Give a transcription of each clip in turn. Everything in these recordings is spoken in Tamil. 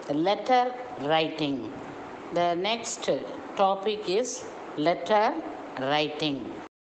letter writing. The next topic is letter writing.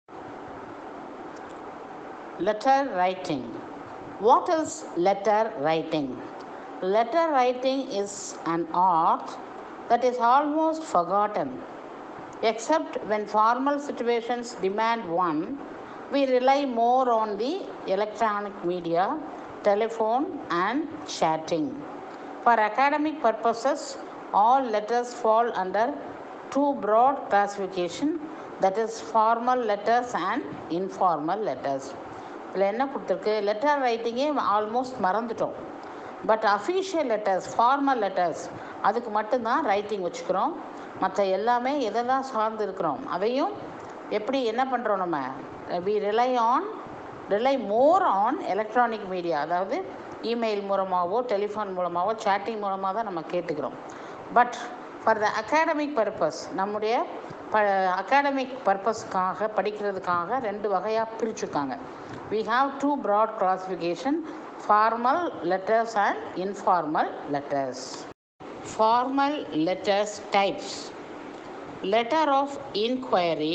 Letter writing. What is letter writing? Letter writing is an art that is almost forgotten. Except when formal situations demand one, we rely more on the electronic media, telephone, and chatting. For academic purposes, all letters fall under two broad classification that is formal letters and informal letters. இதில் என்ன கொடுத்துருக்கு லெட்டர் ரைட்டிங்கே ஆல்மோஸ்ட் மறந்துட்டோம் but official letters formal letters அதுக்கு மட்டும்தான் ரைட்டிங் வச்சுக்கிறோம் மற்ற எல்லாமே எதெல்லாம் சார்ந்து இருக்கிறோம் அதையும் எப்படி என்ன பண்ணுறோம் நம்ம we rely on rely more on electronic media அதாவது இமெயில் மூலமாகவோ டெலிஃபோன் மூலமாகவோ சேட்டிங் மூலமாக தான் நம்ம கேட்டுக்கிறோம் but for the academic purpose நம்முடைய ப அகாடமிக் பர்பஸ்க்காக படிக்கிறதுக்காக ரெண்டு வகையாக பிரிச்சுருக்காங்க we have two broad classification formal letters and informal letters formal letters types letter of inquiry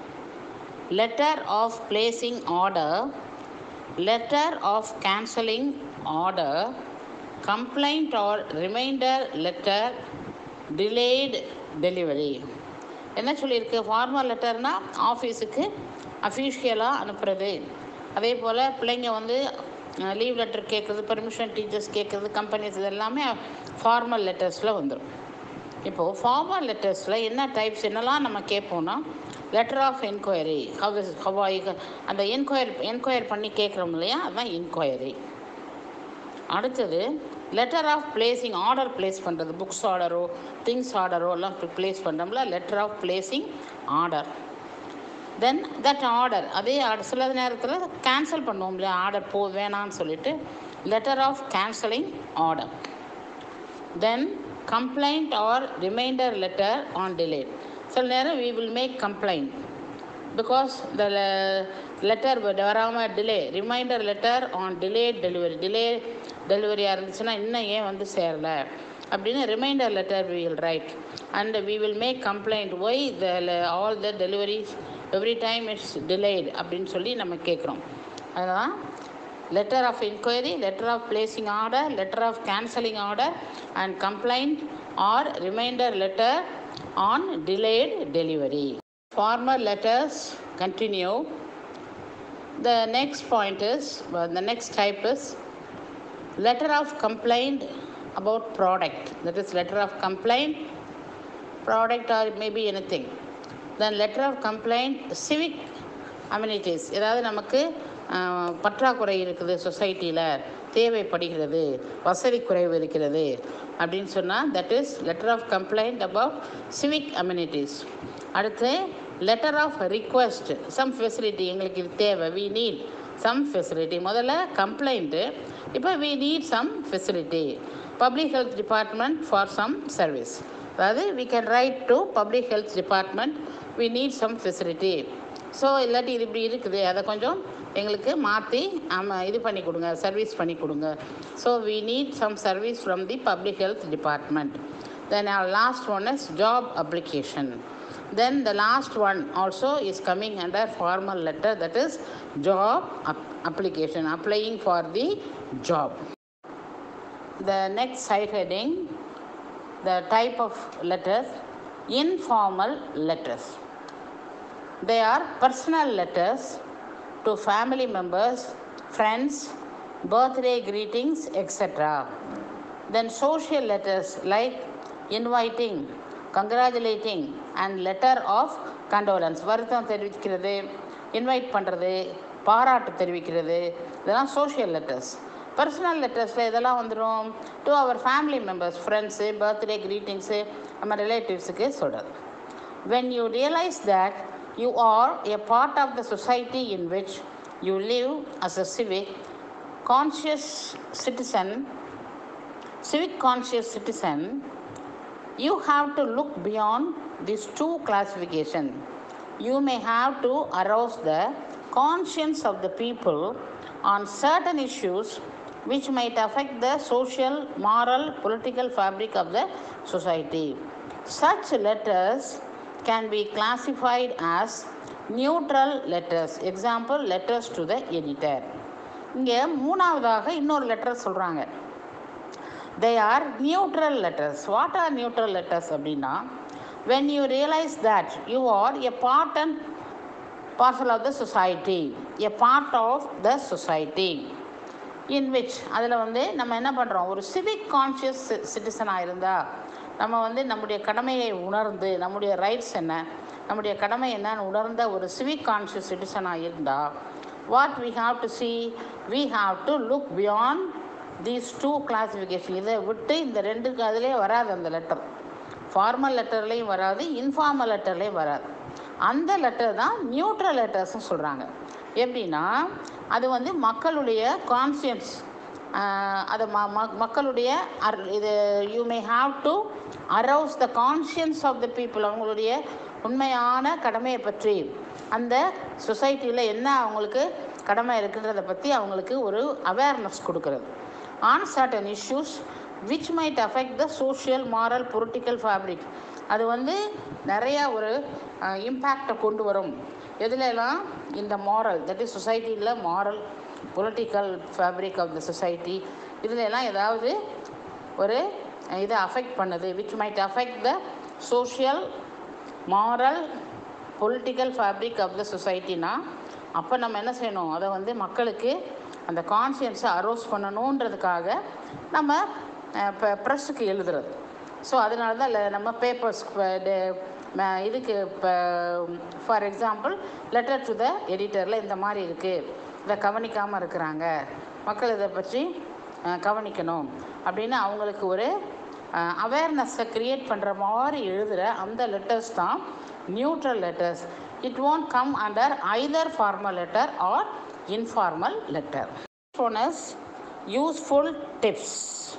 letter of placing order letter of cancelling order complaint or reminder letter delayed delivery என்ன சொல்லியிருக்கு ஃபார்மல் லெட்டர்னா ஆஃபீஸுக்கு அஃபீஷியலாக அனுப்புறது அதே போல் பிள்ளைங்க வந்து லீவ் லெட்டர் கேட்குறது பெர்மிஷன் டீச்சர்ஸ் கேட்குறது கம்பெனிஸ் இது எல்லாமே ஃபார்மல் லெட்டர்ஸில் வந்துடும் இப்போது ஃபார்மல் லெட்டர்ஸில் என்ன டைப்ஸ் என்னெல்லாம் நம்ம கேட்போம்னா letter of enquiry how is how I அந்த என்கொயர் என்கொயர் பண்ணி கேட்குறோம் இல்லையா அதுதான் என்கொயரி அடுத்தது letter of placing order place பண்ணுறது புக்ஸ் ஆர்டரோ திங்ஸ் ஆர்டரோ எல்லாம் பிளேஸ் பண்ணுறோம்ல letter of placing order then that order அதே ஆர்டர் சில நேரத்தில் கேன்சல் பண்ணுவோம் இல்லையா ஆர்டர் போ வேணான்னு சொல்லிட்டு letter of cancelling order then complaint or reminder letter on delay சில நேரம் we will make complaint because the letter வராமல் delay reminder letter on delay delivery delay டெலிவரியாக இருந்துச்சுன்னா இன்னும் ஏன் வந்து சேரலை அப்படின்னு reminder letter we will write and we will make complaint why the all the deliveries every time it's delayed அப்படின்னு சொல்லி நம்ம கேட்குறோம் அதுதான் letter of inquiry, letter of placing order, letter of cancelling order, and complaint or reminder letter on delayed delivery. Formal letters continue. The next point is, well, the next type is letter of complaint about product. That is letter of complaint, product or maybe anything. Then letter of complaint, civic amenities. ஏதாவது நமக்கு பற்றாக்குறை இருக்குது சொசைட்டியில் தேவைப்படுகிறது வசதி குறைவு இருக்கிறது அப்படின்னு சொன்னால் that is letter of complaint about civic amenities அடுத்து letter of request some facility எங்களுக்கு இது தேவை வி நீட் சம் ஃபெசிலிட்டி முதல்ல கம்ப்ளைண்ட்டு இப்போ we need some facility public health department for some service அதாவது we can write to public health department we need some facility so இல்லாட்டி இது இப்படி இருக்குது அதை கொஞ்சம் எங்களுக்கு மாற்றி ஆமாம் இது பண்ணி கொடுங்க சர்வீஸ் பண்ணி கொடுங்க so we need some service from the public health department then our last one is job application then the last one also is coming under formal letter that is job அப் application applying for the job the next side heading the type of letters informal letters they are personal letters to family members friends birthday greetings etc then social letters like inviting congratulating and letter of condolence வருத்தம் தெரிவிக்கிறது இன்வைட் பண்ணுறது பாராட்டு தெரிவிக்கிறது இதெல்லாம் சோஷியல் லெட்டர்ஸ் பர்சனல் லெட்டர்ஸில் இதெல்லாம் வந்துடும் to our family members friends birthday greetings நம்ம ரிலேட்டிவ்ஸுக்கு சொல்கிறது when you realise that you are a part of the society in which you live as a civic conscious citizen civic conscious citizen you have to look beyond these two classification you may have to arouse the conscience of the people on certain issues which might affect the social, moral, political fabric of the society. Such letters can be classified as neutral letters. Example, letters to the editor. இங்கே மூணாவதாக இன்னொரு லெட்டர் சொல்கிறாங்க they are neutral letters what are neutral letters அப்படின்னா when you realise that you are a part and parcel of the society a part of the society in which அதில் வந்து நம்ம என்ன பண்ணுறோம் ஒரு சிவிக் கான்ஷியஸ் சிட்டிசனாக இருந்தால் நம்ம வந்து நம்முடைய கடமையை உணர்ந்து நம்முடைய ரைட்ஸ் என்ன நம்முடைய கடமை என்னன்னு உணர்ந்த ஒரு சிவிக் கான்ஷியஸ் சிட்டிசனாக இருந்தால் what we have to see we have to look beyond these two classification இதை விட்டு இந்த ரெண்டுக்கு அதிலே வராது அந்த லெட்டர் ஃபார்மல் லெட்டர்லேயும் வராது இன்ஃபார்மல் லெட்டர்லேயும் வராது அந்த லெட்டர் தான் நியூட்ரல் லெட்டர்ஸ்னு சொல்கிறாங்க எப்படின்னா அது வந்து மக்களுடைய கான்சியன்ஸ் அது ம ம- மக்களுடைய அர் இது you may have to arouse the conscience of the people அவங்களுடைய உண்மையான கடமையை பற்றி அந்த சொசைட்டியில் என்ன அவங்களுக்கு கடமை இருக்குன்றதை பற்றி அவங்களுக்கு ஒரு அவேர்னஸ் கொடுக்கறது on certain issues which might affect the social moral political fabric அது வந்து நிறையா ஒரு இம்பேக்டை கொண்டு வரும் எதுலலாம் இந்த மாரல் தட் இஸ் சொசைட்டியில் moral political fabric of the society இதுல எல்லாம் ஏதாவது ஒரு இதை அஃபெக்ட் பண்ணுது which might affect the social moral political fabric of the சொசைட்டினா அப்போ நம்ம என்ன செய்யணும் அதை வந்து மக்களுக்கு அந்த கான்சியன்ஸை அரோஸ் பண்ணணுன்றதுக்காக நம்ம இப்போ ப்ரெஸ்ஸுக்கு எழுதுறது ஸோ அதனால தான் இல்லை நம்ம பேப்பர்ஸ் இதுக்கு இப்போ for example letter to the எடிட்டரில் இந்த மாதிரி இருக்குது இதை கவனிக்காமல் இருக்கிறாங்க மக்கள் இதை பற்றி அஹ், கவனிக்கணும் அப்படின்னு அவங்களுக்கு ஒரு அவேர்னஸை க்ரியேட் பண்ணுற மாதிரி எழுதுகிற அந்த லெட்டர்ஸ் தான் neutral letters it won't come under either formal letter or informal letter one is useful tips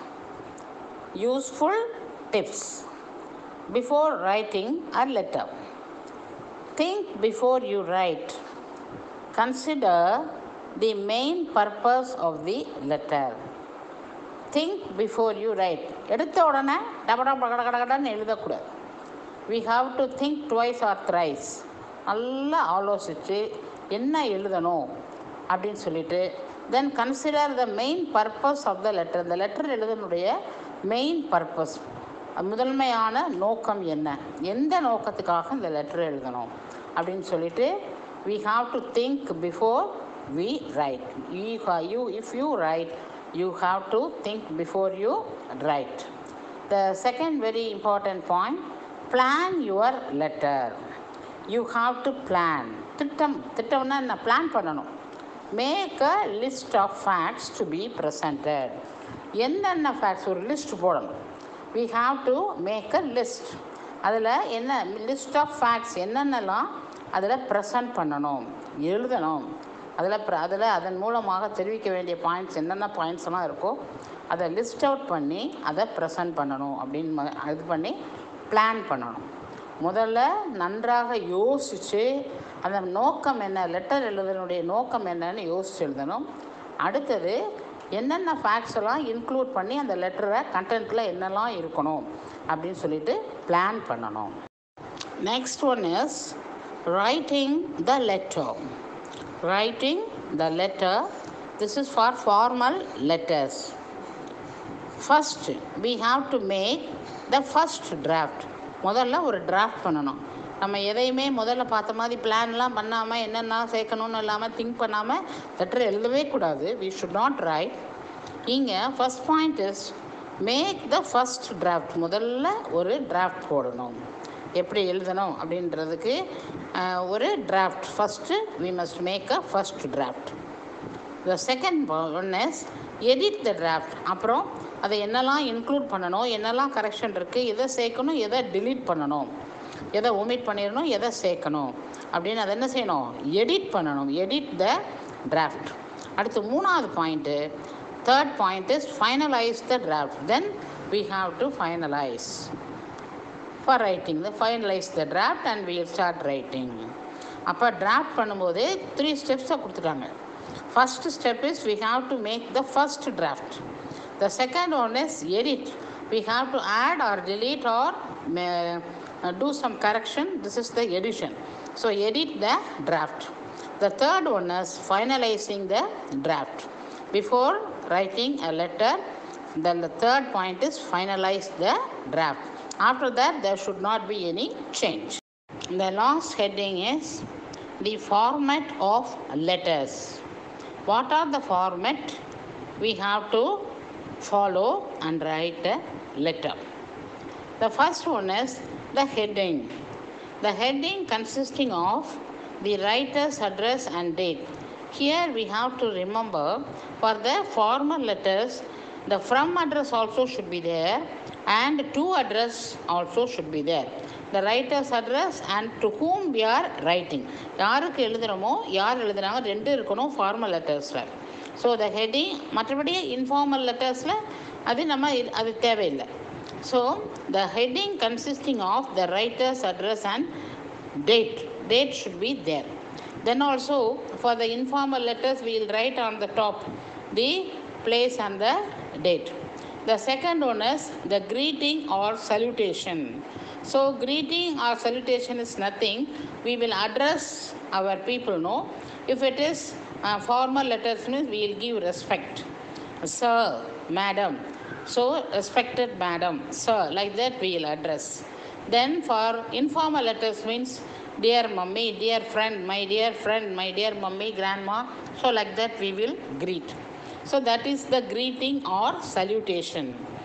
useful tips before writing a letter. Think before you write. Consider the main purpose of the letter. Think before you write எடுத்த உடனே டபட பகட கடகடன்னு எழுதக்கூடாது we have to think twice or thrice நல்லா ஆலோசித்து என்ன எழுதணும் அப்படின்னு சொல்லிட்டு then consider the main purpose of the letter இந்த லெட்டர் எழுதனுடைய மெயின் பர்பஸ் முதன்மையான நோக்கம் என்ன எந்த நோக்கத்துக்காக இந்த லெட்டர் எழுதணும் அப்படின்னு சொல்லிட்டு we have to think before we write you you if you write you have to think before you write the second very important point plan your letter you have to plan திட்டம் திட்டம்னா என்ன பிளான் பண்ணணும் make a list of facts to be presented என்னென்ன ஃபேக்ட்ஸ் ஒரு லிஸ்ட் போடணும் we have to make a list அதில் என்ன லிஸ்ட் ஆஃப் ஃபேக்ட்ஸ் என்னென்னலாம் அதில் ப்ரெசன்ட் பண்ணணும் எழுதணும் அதில் அதில் அதன் மூலமாக தெரிவிக்க வேண்டிய பாயிண்ட்ஸ் என்னென்ன பாயிண்ட்ஸ் எல்லாம் இருக்கோ அதை லிஸ்ட் அவுட் பண்ணி அதை ப்ரெசன்ட் பண்ணணும் அப்படின்னு ம- இது பண்ணி பிளான் பண்ணணும் முதல்ல நன்றாக யோசித்து அந்த நோக்கம் என்ன லெட்டர் எழுதுனுடைய நோக்கம் என்னன்னு யோசிச்சு எழுதணும் அடுத்தது என்னென்ன ஃபேக்ட்ஸ் எல்லாம் இன்க்ளூட் பண்ணி அந்த லெட்டரை கண்டென்ட்டில் என்னெல்லாம் இருக்கணும் அப்படின்னு சொல்லிட்டு பிளான் பண்ணணும் next one is writing the letter writing the letter this is for formal letters first we have to make the first draft முதல்ல ஒரு டிராஃப்ட் பண்ணணும் நம்ம எதையுமே முதல்ல பார்த்த மாதிரி பிளான்லாம் பண்ணாமல் என்னென்ன சேர்க்கணும்னு இல்லாமல் திங்க் பண்ணாமல் லெட்டர் எழுதவே கூடாது we should not write இங்கே first point is make the first draft முதல்ல ஒரு டிராஃப்ட் போடணும் எப்படி எழுதணும் அப்படின்றதுக்கு அஹ், ஒரு draft first we must make a first draft the second one is edit the draft அப்புறம் அதை என்னெல்லாம் இன்க்ளூட் பண்ணணும் என்னெல்லாம் கரெக்ஷன் இருக்குது எதை சேர்க்கணும் எதை delete பண்ணணும் எதை omit பண்ணிடணும் எதை சேர்க்கணும் அப்படின்னு அதை என்ன செய்யணும் எடிட் பண்ணணும் எடிட் த டிராஃப்ட் அடுத்து மூணாவது பாயிண்ட்டு third point is finalise the draft then we have to finalize for writing the finalize the draft and we will start writing அப்போ டிராஃப்ட் பண்ணும்போது த்ரீ ஸ்டெப்ஸை கொடுத்துட்டாங்க First step is we have to make the first draft. The second one is edit. We have to add or delete or uh, uh, do some correction. This is the edition. So edit the draft. The third one is finalizing the draft. Before writing a letter, then the third point is finalize the draft. After that, there should not be any change. The last heading is the format of letters. What are the format we have to follow and write a letter? The first one is the heading. The heading consisting of the writer's address and date. Here we have to remember for the formal letters, the from address also should be there and to address also should be there. The writer's address and to whom we are writing. யாருக்கு எழுதுகிறோமோ யார் எழுதுறாங்க ரெண்டு இருக்கணும் ஃபார்மல் லெட்டர்ஸில் ஸோ த ஹெட்டிங் மற்றபடி இன்ஃபார்மல் லெட்டர்ஸில் அது நம்ம இது- அது தேவையில்லை so the heading consisting of the writer's address and date date should be there then also for the informal letters we will write on the top the place and the date the second one is the greeting or salutation so greeting or salutation is nothing we will address our people no if it is uh, formal letters means we will give respect sir madam so respected madam sir like that we will address then for informal letters means dear mummy, dear friend, my dear friend, my dear mummy, grandma. So like that we will greet. So that is the greeting or salutation.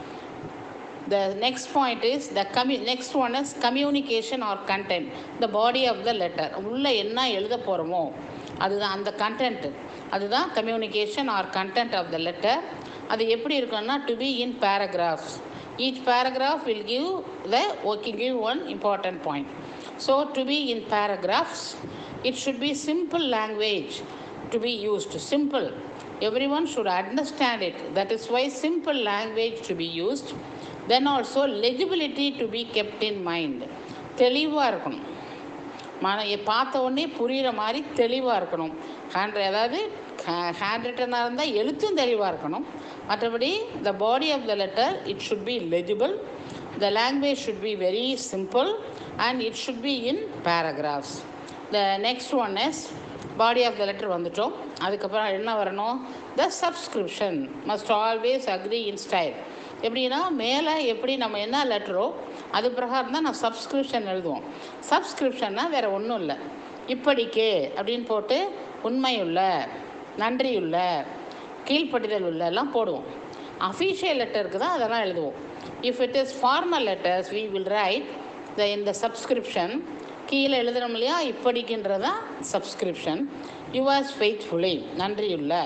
The next point is the commu- next one is communication or content. The body of the letter. உள்ள என்ன எழுத போகிறோமோ அதுதான் அந்த கண்டென்ட் அதுதான் communication or content of the letter அது எப்படி இருக்கும்னா to be in paragraphs each paragraph will give the okay give one important point so to be in paragraphs it should be simple language to be used simple everyone should understand it that is why simple language to be used then also legibility to be kept in mind தெளிவாக இருக்கணும் மன எ- பார்த்த உடனே புரிகிற மாதிரி தெளிவாக இருக்கணும் ஹேண்ட் அதாவது ஹேண்ட் ரிட்டனாக இருந்தால் எழுத்தும் தெளிவாக இருக்கணும் மற்றபடி the body of the letter it should be legible the language should be very simple and it should be in paragraphs the next one is body of the letter வந்துட்டோம் அதுக்கப்புறம் என்ன வரணும் the subscription must always agree in style எப்படின்னா மேலே எப்படி நம்ம என்ன லெட்டரோ அது பிரகாரம் தான் நான் சப்ஸ்கிரிப்ஷன் எழுதுவோம் சப்ஸ்கிரிப்ஷன்னா வேறு ஒன்றும் இல்லை இப்படிக்கு அப்படின்னு போட்டு உண்மையுள்ள நன்றியுள்ள கீழ்ப்படிதல் உள்ள எல்லாம் போடுவோம் அஃபீஷியல் லெட்டருக்கு தான் அதெல்லாம் எழுதுவோம் if it is formal letters we will write the இந்த சப்ஸ்கிரிப்ஷன் கீழே எழுதுறோம் இல்லையா இப்படிக்குன்றதான் சப்ஸ்கிரிப்ஷன் யுவர்ஸ் ஃபெய்த்ஃபுல்லி நன்றியுள்ள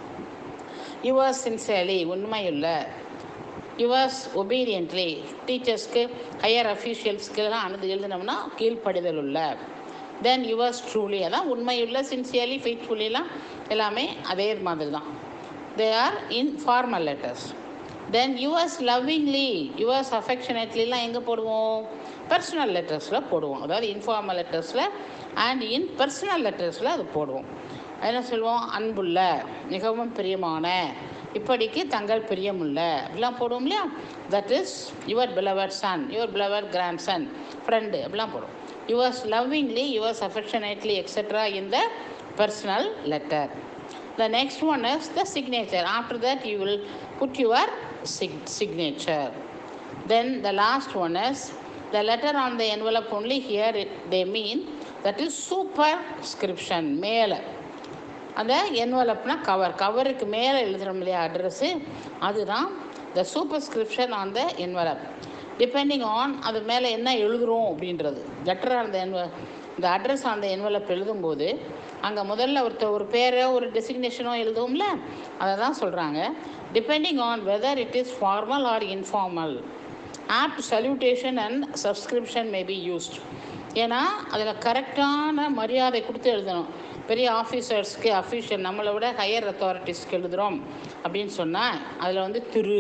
யுவர்ஸ் சின்சியர்லி உண்மையுள்ள யுவர்ஸ் ஒபீடியன்ட்லி டீச்சர்ஸ்க்கு ஹையர் அஃபீஷியல்ஸ்க்கெல்லாம் அனுது எழுதினோம்னா கீழ்ப்படிதல் உள்ள தென் யுவர்ஸ் ட்ரூலி அதான் உண்மையுள்ள சின்சியர்லி ஃபெய்த்ஃபுல்லாம் எல்லாமே அதே மாதிரி தான் they are in formal letters then yours lovingly yours அஃபெக்ஷனேட்லிலாம் எங்கே போடுவோம் பர்சனல் லெட்டர்ஸில் போடுவோம் அதாவது இன்ஃபார்மல் லெட்டர்ஸில் அண்ட் இன் பர்சனல் லெட்டர்ஸில் அது போடுவோம் என்ன சொல்லுவோம் அன்புள்ள மிகவும் பிரியமான இப்படிக்கு தங்கள் பிரியமுள்ள அப்படிலாம் போடுவோம் இல்லையா that is your beloved son your beloved grandson friend அப்படிலாம் போடுவோம் yours lovingly yours affectionately etcetera in the personal letter The next one is the signature. After that, you will put your sig- signature. Then the last one is the letter on the envelope only here it, they mean that is superscription மேலே அந்த என்வலப்னா கவர் கவருக்கு மேலே எழுதுகிறோம் இல்லையா அட்ரஸ்ஸு அதுதான் the superscription on the envelope depending on அது மேலே என்ன எழுதுகிறோம் அப்படின்றது லெட்டர் அந்த என்வ இந்த அட்ரஸ் அந்த என்வலப் எழுதும்போது அங்கே முதல்ல ஒருத்தர் ஒரு பேரோ ஒரு டெசிக்னேஷனோ எழுதுவோம்ல அதை தான் சொல்கிறாங்க depending on whether it is formal or informal apt salutation and subscription may be used ஏன்னா அதில் கரெக்டான மரியாதை கொடுத்து எழுதணும் பெரிய ஆஃபீஸர்ஸ்க்கு அஃபீஷியல் நம்மளை விட ஹையர் அத்தாரிட்டிஸ்க்கு எழுதுகிறோம் அப்படின்னு சொன்னால் அதில் வந்து திரு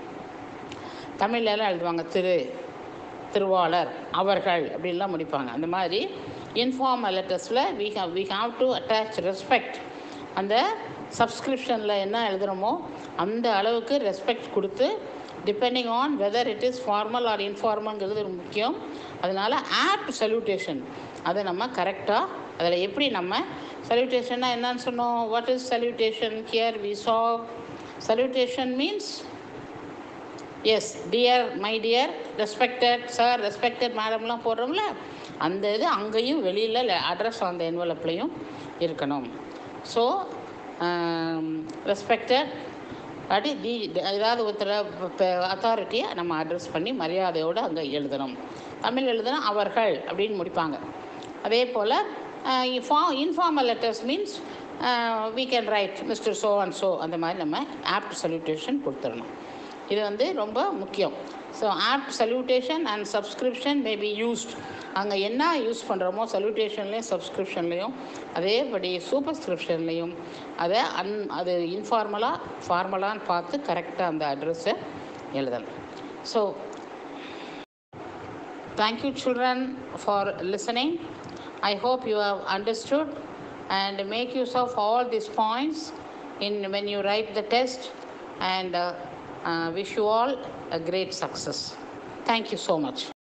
தமிழ்ல எல்லாம் எழுதுவாங்க திரு திருவாளர் அவர்கள் அப்படின்லாம் முடிப்பாங்க அந்த மாதிரி இன்ஃபார்மல் லெட்டர்ஸில் we have we have to attach respect அந்த சப்ஸ்கிரிப்ஷனில் என்ன எழுதுகிறோமோ அந்த அளவுக்கு ரெஸ்பெக்ட் கொடுத்து depending on whether it is formal or இன்ஃபார்மல்ங்கிறது ஒரு முக்கியம் அதனால் ஆப் சல்யூட்டேஷன் அதை நம்ம கரெக்டாக அதில் எப்படி நம்ம சல்யூட்டேஷன்னா என்னன்னு சொன்னோம் what is salutation here we saw salutation means as dear my dear respected sir respected மேடம்லாம் போடுறோம்ல அந்த இது அங்கேயும் வெளியில் அட்ரஸ் அந்த என்வலப்லையும் இருக்கணும் ஸோ ரெஸ்பெக்டட் அடி தி ஏதாவது ஒருத்தர அத்தாரிட்டியை நம்ம அட்ரஸ் பண்ணி மரியாதையோடு அங்கே எழுதணும் தமிழ் எழுதுனா அவர்கள் அப்படின்னு முடிப்பாங்க அதே போல் for informal letters means we can write mister so and so அந்த மாதிரி நம்ம ஆப்ட் சல்யூட்டேஷன் கொடுத்துடணும் இது வந்து ரொம்ப முக்கியம் so apt salutation and subscription may be used அங்கே என்ன யூஸ் பண்ணுறோமோ சல்யூட்டேஷன்லேயும் சப்ஸ்கிரிப்ஷன்லேயும் அதேபடி சூப்பர்ஸ்கிரிப்ஷன்லேயும் அதை அன் அது இன்ஃபார்மலாக ஃபார்மலான்னு பார்த்து கரெக்டாக அந்த அட்ரஸை எழுதணும் so thank you children for listening i hope you have understood and make use of all these points in when you write the test and uh, uh, wish you all a great success thank you so much